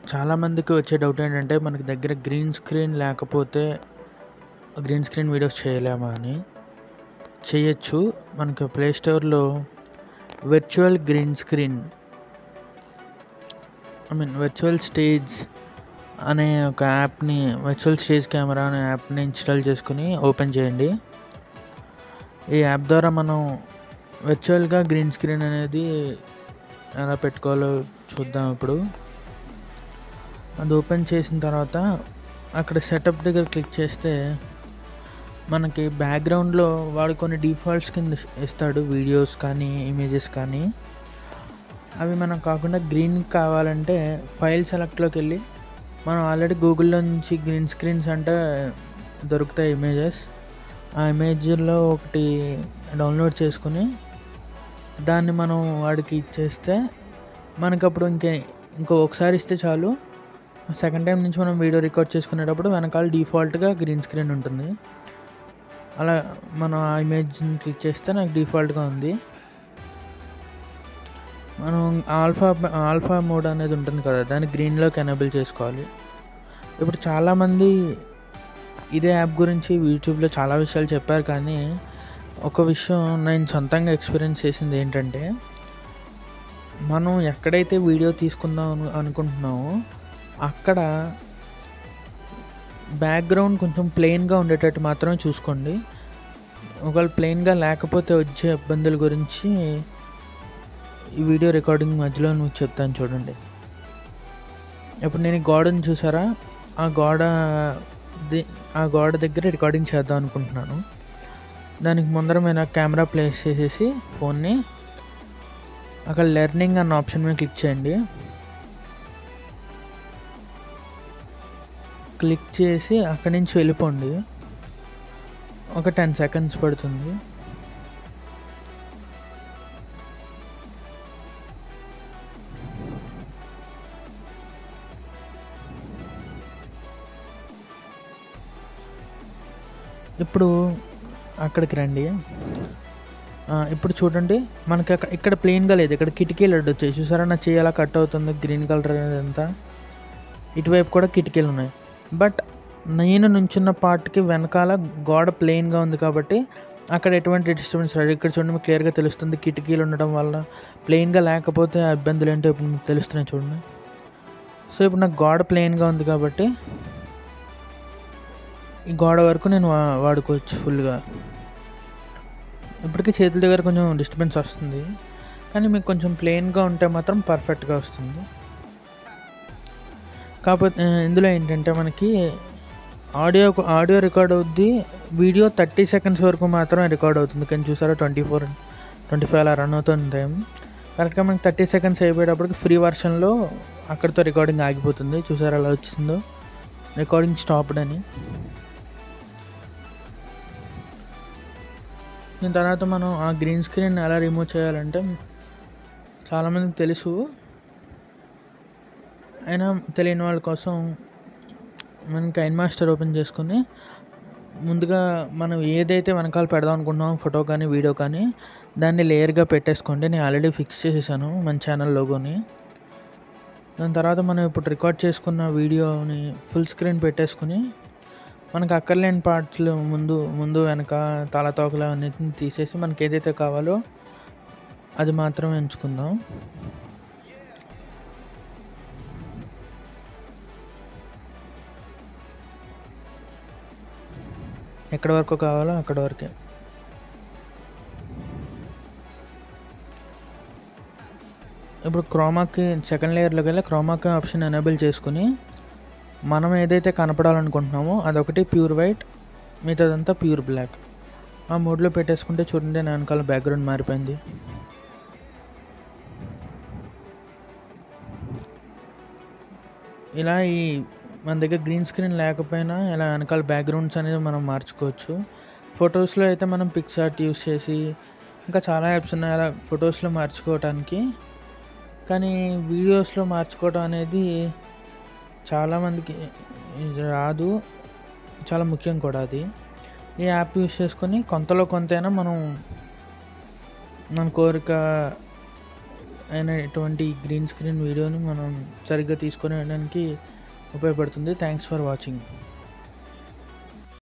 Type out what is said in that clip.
చాలామందికి వచ్చే డౌట్ ఏంటంటే మనకి దగ్గర గ్రీన్ స్క్రీన్ లేకపోతే గ్రీన్ స్క్రీన్ వీడియోస్ చేయలేమా అని చేయొచ్చు మనకి ప్లే స్టోర్లో virtual green screen I mean virtual stage అనే ఒక యాప్ని వర్చువల్ స్టేజ్ కెమెరా అనే యాప్ని ఇన్స్టాల్ చేసుకుని ఓపెన్ చేయండి ఈ యాప్ ద్వారా మనం వర్చువల్గా గ్రీన్ స్క్రీన్ అనేది ఎలా పెట్టుకోవాలో చూద్దాం ఇప్పుడు అది ఓపెన్ చేసిన తర్వాత అక్కడ సెటప్ దగ్గర క్లిక్ చేస్తే మనకి బ్యాక్గ్రౌండ్లో వాడు కొన్ని డిఫాల్ట్స్ కింద ఇస్తాడు వీడియోస్ కానీ ఇమేజెస్ కానీ అవి మనం కాకుండా గ్రీన్ కావాలంటే ఫైల్ సెలెక్ట్లోకి వెళ్ళి మనం ఆల్రెడీ గూగుల్లో నుంచి గ్రీన్ స్క్రీన్స్ అంటే దొరుకుతాయి ఇమేజెస్ ఆ ఇమేజ్లో ఒకటి డౌన్లోడ్ చేసుకుని దాన్ని మనం వాడికి ఇచ్చేస్తే మనకు అప్పుడు ఇంకే ఇంకో ఒకసారి ఇస్తే చాలు సెకండ్ టైం నుంచి మనం వీడియో రికార్డ్ చేసుకునేటప్పుడు వెనకాల డిఫాల్ట్గా గ్రీన్ స్క్రీన్ ఉంటుంది అలా మనం ఆ ఇమేజ్ని క్లిక్ చేస్తే నాకు డిఫాల్ట్గా ఉంది మనం ఆల్ఫా ఆల్ఫా మోడ్ అనేది ఉంటుంది కదా దాన్ని గ్రీన్లోకి ఎనేబుల్ చేసుకోవాలి ఇప్పుడు చాలామంది ఇదే యాప్ గురించి యూట్యూబ్లో చాలా విషయాలు చెప్పారు కానీ ఒక విషయం నేను సొంతంగా ఎక్స్పీరియన్స్ చేసింది ఏంటంటే మనం ఎక్కడైతే వీడియో తీసుకుందాం అను అనుకుంటున్నామో అక్కడ బ్యాక్గ్రౌండ్ కొంచెం ప్లెయిన్గా ఉండేటట్టు మాత్రమే చూసుకోండి ఒకవేళ ప్లెయిన్గా లేకపోతే వచ్చే ఇబ్బందుల గురించి ఈ వీడియో రికార్డింగ్ మధ్యలో మీకు చెప్తాను చూడండి ఇప్పుడు నేను ఈ గోడను చూసారా ఆ గోడ ది- ఆ గోడ దగ్గర రికార్డింగ్ చేద్దాం అనుకుంటున్నాను దానికి ముందర నేను కెమెరా ప్లేస్ చేసేసి ఫోన్ని అక్కడ లెర్నింగ్ అన్న ఆప్షన్ మీద క్లిక్ చేయండి క్లిక్ చేసి అక్కడి నుంచి వెళ్ళిపోండి ఒక టెన్ సెకండ్స్ పడుతుంది ఇప్పుడు అక్కడికి రండి ఆ, ఇప్పుడు చూడండి మనకి అక్కడ ఇక్కడ ప్లెయిన్గా లేదు ఇక్కడ కిటికీలు అడ్డు వచ్చాయి చూసారా నా చేయి ఎలా కట్ అవుతుంది గ్రీన్ కలర్ అనేది అంతా ఇటువైపు కూడా కిటికీలు ఉన్నాయి బట్ నేను నుంచున్న పార్ట్కి వెనకాల గోడ ప్లెయిన్గా ఉంది కాబట్టి అక్కడ ఎటువంటి డిస్టర్బెన్స్ రాదు ఇక్కడ చూడండి మీకు క్లియర్గా తెలుస్తుంది కిటికీలు ఉండడం వల్ల ప్లెయిన్గా లేకపోతే ఆ ఇబ్బందులు ఏంటో ఇప్పుడు మీకు తెలుస్తున్నాయి చూడండి సో ఇప్పుడు నాకు గోడ ప్లెయిన్గా ఉంది కాబట్టి ఈ గోడ వరకు నేను వా- వాడుకోవచ్చు ఫుల్గా ఇప్పటికీ చేతుల దగ్గర కొంచెం డిస్టర్బెన్స్ వస్తుంది కానీ మీకు కొంచెం ప్లెయిన్గా ఉంటే మాత్రం పర్ఫెక్ట్గా వస్తుంది కాకపోతే ఆ, ఇందులో ఏంటంటే మనకి ఆడియో ఆడియో రికార్డ్ అవుద్ది వీడియో థర్టీ సెకండ్స్ వరకు మాత్రమే రికార్డ్ అవుతుంది కానీ చూసారా ట్వంటీ ఫోర్ ట్వంటీ ఫైవ్ అలా రన్ అవుతుంది టైం కరెక్ట్గా మనకి థర్టీ సెకండ్స్ అయిపోయేటప్పటికి ఫ్రీ వర్షన్లో అక్కడితో రికార్డింగ్ ఆగిపోతుంది చూసారా అలా వచ్చిందో రికార్డింగ్ స్టాప్డ్ అని దీని తర్వాత మనం ఆ గ్రీన్ స్క్రీన్ ఎలా రిమూవ్ చేయాలంటే చాలామందికి తెలుసు అయినా తెలియని వాళ్ళ కోసం మనం కైన్ మాస్టర్ ఓపెన్ చేసుకుని ముందుగా మనం ఏదైతే వెనకాల పెడదాం అనుకుంటున్నామో ఫోటో కానీ వీడియో కానీ దాన్ని లేయర్గా పెట్టేసుకోండి నేను ఆల్రెడీ ఫిక్స్ చేసేసాను మన ఛానల్ లోగోని దాని తర్వాత మనం ఇప్పుడు రికార్డ్ చేసుకున్న వీడియోని ఫుల్ స్క్రీన్ పెట్టేసుకుని మనకు అక్కర్లేని పార్ట్స్లు ముందు ముందు వెనక తలతోకలు అన్నిటిని తీసేసి మనకి ఏదైతే కావాలో అది మాత్రమే ఎంచుకుందాం ఎక్కడి వరకు కావాలో అక్కడి వరకే ఇప్పుడు క్రోమాకి సెకండ్ లేయర్లోకి వెళ్ళి క్రోమాకి ఆప్షన్ ఎనేబుల్ చేసుకుని మనం ఏదైతే కనపడాలనుకుంటున్నామో అదొకటి ప్యూర్ వైట్ మిగతాదంతా ప్యూర్ బ్లాక్ ఆ మోడ్లో పెట్టేసుకుంటే చూడండి నా వెనకాల బ్యాక్గ్రౌండ్ మారిపోయింది ఇలా ఈ మన దగ్గర గ్రీన్ స్క్రీన్ లేకపోయినా ఇలా వెనకాల బ్యాక్గ్రౌండ్స్ అనేది మనం మార్చుకోవచ్చు ఫొటోస్లో అయితే మనం పిక్సార్ట్ యూస్ చేసి ఇంకా చాలా యాప్స్ ఉన్నాయి అలా ఫొటోస్లో మార్చుకోవటానికి కానీ వీడియోస్లో మార్చుకోవడం అనేది చాలామందికి ఇది రాదు చాలా ముఖ్యం కూడా అది ఈ యాప్ యూస్ చేసుకొని కొంతలో కొంతైనా మనం మన కోరిక అయినటువంటి గ్రీన్ స్క్రీన్ వీడియోని మనం సరిగ్గా తీసుకొని వెళ్ళడానికి ఉపయోగపడుతుంది థ్యాంక్స్ ఫర్ వాచింగ్